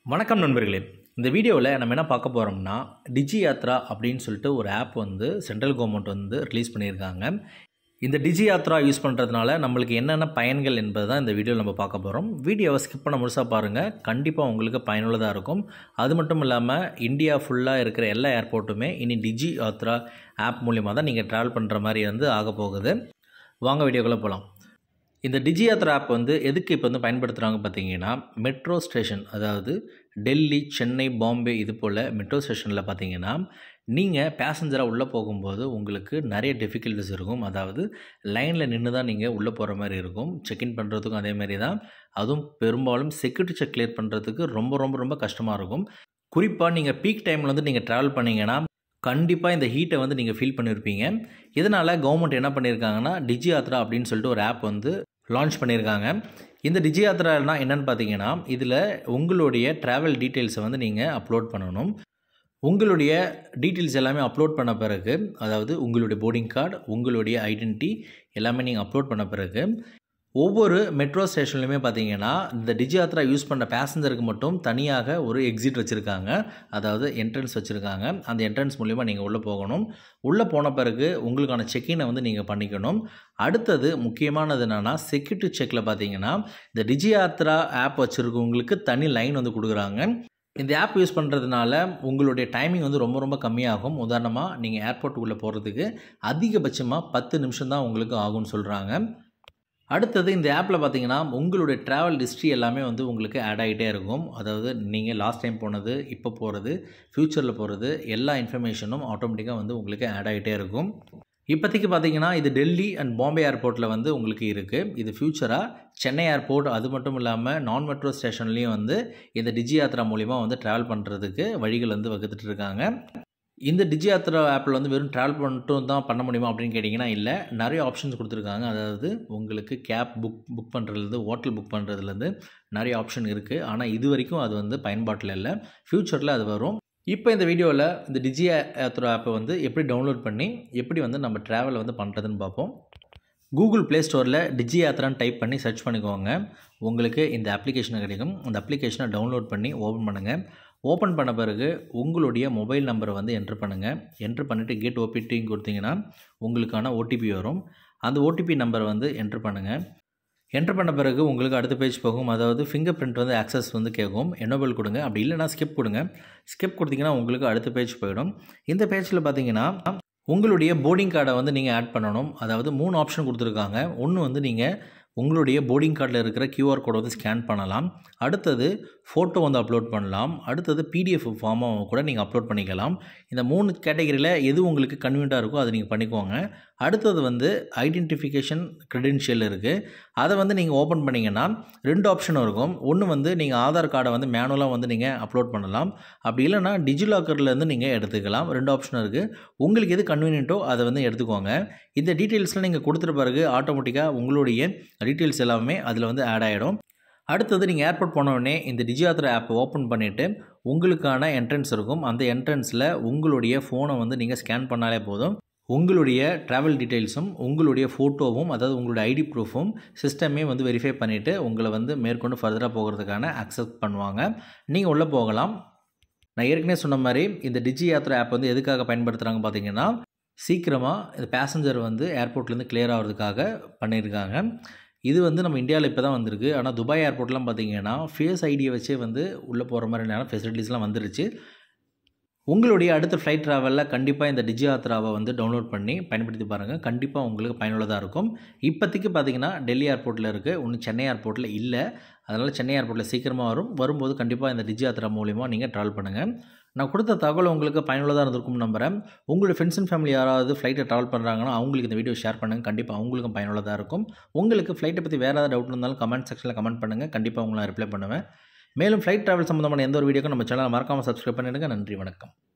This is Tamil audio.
வணக்கம் நண்பர்களே இந்த வீடியோவில் நம்ம என்ன பார்க்க போகிறோம்னா டிஜி யாத்ரா அப்படின்னு சொல்லிட்டு ஒரு ஆப் வந்து சென்ட்ரல் கவர்மெண்ட் வந்து ரிலீஸ் பண்ணியிருக்காங்க இந்த டிஜி யாத்ரா யூஸ் பண்ணுறதுனால நம்மளுக்கு என்னென்ன பயன்கள் என்பது தான் இந்த வீடியோவில் நம்ம பார்க்க போகிறோம் வீடியோவை ஸ்கிப் பண்ண முழுசாக பாருங்கள் கண்டிப்பாக உங்களுக்கு பயனுள்ளதாக இருக்கும் அது மட்டும் இல்லாமல் இந்தியா ஃபுல்லாக இருக்கிற எல்லா ஏர்போர்ட்டுமே இனி டிஜி யாத்ரா ஆப் மூலிமா தான் நீங்கள் ட்ராவல் பண்ணுற மாதிரி வந்து ஆக போகுது வாங்க வீடியோக்குள்ளே போகலாம் இந்த டிஜியாத்ரா ஆப் வந்து எதுக்கு இப்போ வந்து பயன்படுத்துகிறாங்க பார்த்தீங்கன்னா மெட்ரோ ஸ்டேஷன் அதாவது டெல்லி சென்னை பாம்பே இது போல் மெட்ரோ ஸ்டேஷனில் பார்த்தீங்கன்னா நீங்கள் பேசஞ்சராக உள்ளே போகும்போது உங்களுக்கு நிறைய டிஃபிகல்ட்டிஸ் இருக்கும் அதாவது லைனில் நின்று தான் நீங்கள் உள்ளே போகிற மாதிரி இருக்கும் செக்இன் பண்ணுறதுக்கும் அதே மாதிரி தான் அதுவும் பெரும்பாலும் செக்யூரிட்டி செக் கிளியர் பண்ணுறதுக்கு ரொம்ப ரொம்ப ரொம்ப கஷ்டமாக இருக்கும் குறிப்பாக நீங்கள் பீக் டைமில் வந்து நீங்கள் ட்ராவல் பண்ணிங்கன்னா கண்டிப்பாக இந்த ஹீட்டை வந்து நீங்கள் ஃபீல் பண்ணியிருப்பீங்க இதனால் கவர்மெண்ட் என்ன பண்ணியிருக்காங்கன்னா டிஜி யாத்ரா அப்படின்னு சொல்லிட்டு ஒரு ஆப் வந்து லான்ச் பண்ணியிருக்காங்க இந்த டிஜி யாத்ரானா என்னென்னு பார்த்தீங்கன்னா இதில் உங்களுடைய ட்ராவல் டீட்டெயில்ஸை வந்து நீங்கள் அப்லோட் பண்ணணும் உங்களுடைய டீட்டெயில்ஸ் எல்லாமே அப்லோட் பண்ண பிறகு அதாவது உங்களுடைய போர்டிங் கார்டு உங்களுடைய ஐடென்டிட்டி எல்லாமே நீங்கள் அப்லோட் பண்ண பிறகு ஒவ்வொரு மெட்ரோ ஸ்டேஷன்லையுமே பார்த்தீங்கன்னா இந்த டிஜியாத்ரா யூஸ் பண்ண பேசஞ்சருக்கு மட்டும் தனியாக ஒரு எக்ஸிட் வச்சுருக்காங்க அதாவது என்ட்ரன்ஸ் வச்சுருக்காங்க அந்த என்ட்ரன்ஸ் மூலிமா நீங்கள் உள்ளே போகணும் உள்ளே போன பிறகு உங்களுக்கான செக்கினை வந்து நீங்கள் பண்ணிக்கணும் அடுத்தது முக்கியமானது என்னென்னா செக்யூரிட்டி செக்கில் பார்த்தீங்கன்னா இந்த டிஜியாத்ரா ஆப் வச்சுருக்கவங்களுக்கு தனி லைன் வந்து கொடுக்குறாங்க இந்த ஆப் யூஸ் பண்ணுறதுனால உங்களுடைய டைமிங் வந்து ரொம்ப ரொம்ப கம்மியாகும் உதாரணமாக நீங்கள் ஏர்போர்ட்டுக்குள்ளே போகிறதுக்கு அதிகபட்சமாக பத்து நிமிஷம் தான் உங்களுக்கு ஆகும்னு சொல்கிறாங்க அடுத்தது இந்த ஆப்பில் பார்த்தீங்கன்னா உங்களுடைய ட்ராவல் ஹிஸ்ட்ரி எல்லாமே வந்து உங்களுக்கு ஆட் ஆகிட்டே இருக்கும் அதாவது நீங்கள் லாஸ்ட் டைம் போனது இப்போ போகிறது ஃப்யூச்சரில் போகிறது எல்லா இன்ஃபர்மேஷனும் ஆட்டோமேட்டிக்காக வந்து உங்களுக்கு ஆட் ஆகிட்டே இருக்கும் இப்போதைக்கு பார்த்தீங்கன்னா இது டெல்லி அண்ட் பாம்பே ஏர்போர்ட்டில் வந்து உங்களுக்கு இருக்குது இது ஃப்யூச்சராக சென்னை ஏர்போர்ட் அது மட்டும் இல்லாமல் நான் மெட்ரோ ஸ்டேஷன்லேயும் வந்து இந்த டிஜி யாத்ரா மூலிமா வந்து ட்ராவல் பண்ணுறதுக்கு வழிகள் வந்து வகுத்துட்டு இருக்காங்க இந்த டிஜி யாத்ரா ஆப்பில் வந்து வெறும் ட்ராவல் மட்டும் தான் பண்ண முடியுமா அப்படின்னு கேட்டிங்கன்னா இல்லை நிறைய ஆப்ஷன்ஸ் கொடுத்துருக்காங்க அதாவது உங்களுக்கு கேப் புக் புக் பண்ணுறதுலேருந்து ஹோட்டல் புக் பண்ணுறதுலேருந்து நிறைய ஆப்ஷன் இருக்குது ஆனால் இது வரைக்கும் அது வந்து பயன்பாட்டில் இல்லை ஃப்யூச்சரில் அது வரும் இப்போ இந்த வீடியோவில் இந்த டிஜி யாத்ரா ஆப்பை வந்து எப்படி டவுன்லோட் பண்ணி எப்படி வந்து நம்ம ட்ராவலை வந்து பண்ணுறதுன்னு பார்ப்போம் கூகுள் ப்ளே ஸ்டோரில் டிஜி யாத்ரான்னு டைப் பண்ணி சர்ச் பண்ணிக்கோங்க உங்களுக்கு இந்த அப்ளிகேஷன் கிடைக்கும் அந்த அப்ளிகேஷனை டவுன்லோட் பண்ணி ஓப்பன் பண்ணுங்கள் ஓப்பன் பண்ண பிறகு உங்களுடைய மொபைல் நம்பரை வந்து என்ட்ரு பண்ணுங்கள் என்ட்ரு பண்ணிவிட்டு கேட் ஓபிடின்னு கொடுத்தீங்கன்னா உங்களுக்கான ஓடிபி வரும் அந்த ஓடிபி நம்பரை வந்து என்ட்ரு பண்ணுங்கள் என்ட்ரு பண்ண பிறகு உங்களுக்கு அடுத்த பேஜ் போகும் அதாவது ஃபிங்கர் பிரிண்ட் வந்து ஆக்சஸ் வந்து கேட்கும் என்னோபல் கொடுங்க அப்படி இல்லைனா ஸ்கிப் கொடுங்க ஸ்கிப் கொடுத்தீங்கன்னா உங்களுக்கு அடுத்த பேஜ் போயிடும் இந்த பேஜில் பார்த்தீங்கன்னா உங்களுடைய போர்டிங் கார்டை வந்து நீங்கள் ஆட் பண்ணணும் அதாவது மூணு ஆப்ஷன் கொடுத்துருக்காங்க ஒன்று வந்து நீங்கள் உங்களுடைய போர்டிங் கார்டில் இருக்கிற கியூஆர் கோடை வந்து ஸ்கேன் பண்ணலாம் அடுத்தது ஃபோட்டோ வந்து அப்லோட் பண்ணலாம் அடுத்தது பிடிஎஃப் ஃபார்மாக கூட நீங்கள் அப்லோட் பண்ணிக்கலாம் இந்த மூணு கேட்டகரியில் எது உங்களுக்கு கன்வீனியாக இருக்கோ அதை நீங்கள் பண்ணிக்கோங்க அடுத்தது வந்து ஐடென்டிஃபிகேஷன் க்ரெடென்ஷியல் இருக்குது அதை வந்து நீங்கள் ஓப்பன் பண்ணிங்கன்னா ரெண்டு ஆப்ஷன் இருக்கும் ஒன்று வந்து நீங்கள் ஆதார் கார்டை வந்து மேனுவலாக வந்து நீங்கள் அப்லோட் பண்ணலாம் அப்படி இல்லைனா டிஜிலாக்கர்லேருந்து நீங்கள் எடுத்துக்கலாம் ரெண்டு ஆப்ஷன் இருக்குது உங்களுக்கு எது கன்வீனியன்ட்டோ அதை வந்து எடுத்துக்கோங்க இந்த டீட்டெயில்ஸ்லாம் நீங்கள் கொடுத்துட்ட பிறகு ஆட்டோமேட்டிக்காக உங்களுடைய டீட்டெயில்ஸ் எல்லாமே அதில் வந்து ஆட் ஆகிடும் அடுத்தது நீங்கள் ஏர்போர்ட் போனோடனே இந்த டிஜியாத்ரா ஆப் ஓப்பன் பண்ணிவிட்டு உங்களுக்கான என்ட்ரன்ஸ் இருக்கும் அந்த என்ட்ரன்ஸில் உங்களுடைய ஃபோனை வந்து நீங்கள் ஸ்கேன் பண்ணாலே போதும் உங்களுடைய ட்ராவல் டீட்டெயில்ஸும் உங்களுடைய ஃபோட்டோவும் அதாவது உங்களுடைய ஐடி ப்ரூஃபும் சிஸ்டமே வந்து வெரிஃபை பண்ணிவிட்டு உங்களை வந்து மேற்கொண்டு ஃபர்தராக போகிறதுக்கான அக்செப்ட் பண்ணுவாங்க நீங்கள் உள்ளே போகலாம் நான் ஏற்கனவே சொன்ன மாதிரி இந்த டிஜி யாத்ரா ஆப் வந்து எதுக்காக பயன்படுத்துகிறாங்க பார்த்தீங்கன்னா சீக்கிரமாக இந்த பேசஞ்சர் வந்து ஏர்போர்ட்லேருந்து கிளியர் ஆகிறதுக்காக பண்ணியிருக்காங்க இது வந்து நம்ம இந்தியாவில் இப்போ தான் வந்திருக்கு ஆனால் துபாய் ஏர்போர்ட்லாம் பார்த்தீங்கன்னா ஃபேஸ் ஐடியை வச்சே வந்து உள்ளே போகிற மாதிரியான ஃபெசிலிட்டிஸ்லாம் வந்துருச்சு உங்களுடைய அடுத்த ஃப்ளைட் ட்ராவலில் கண்டிப்பாக இந்த டிஜி யாத்ராவை வந்து டவுன்லோட் பண்ணி பயன்படுத்தி பாருங்கள் கண்டிப்பாக உங்களுக்கு பயனுள்ளதாக இருக்கும் இப்போதைக்கு பார்த்தீங்கன்னா டெல்லி ஏர்போர்ட்டில் இருக்குது ஒன்றும் சென்னை ஏர்போர்ட்டில் இல்லை அதனால் சென்னை ஏர்போர்ட்டில் சீக்கிரமாக வரும் வரும்போது கண்டிப்பாக இந்த டிஜி யாத்ரா மூலிமா நீங்கள் ட்ராவல் பண்ணுங்கள் நான் கொடுத்த தகவல் உங்களுக்கு பயனுள்ளதாக இருந்திருக்கும் நம்புகிறேன் உங்களுடைய ஃப்ரெண்ட்ஸ் அண்ட் ஃபேமிலி யாராவது ஃப்ளைட்டை ட்ராவல் பண்ணுறாங்கன்னா அவங்களுக்கு இந்த வீடியோ ஷேர் பண்ணுங்கள் கண்டிப்பாக அவங்களுக்கும் பயனுள்ளதாக இருக்கும் உங்களுக்கு ஃப்ளைட்டை பற்றி வேறு ஏதாவது டவுட் இருந்தாலும் கமெண்ட் செக்ஷனில் கமெண்ட் பண்ணுங்கள் கண்டிப்பாக உங்களை ரிப்ளை பண்ணுவேன் மேலும் ஃப்ளைட் ட்ராவல் சம்மந்தமான எந்த ஒரு வீடியோக்கும் நம்ம சேனலை மறக்காமல் சப்ஸ்கிரைப் பண்ணிடுங்க நன்றி வணக்கம்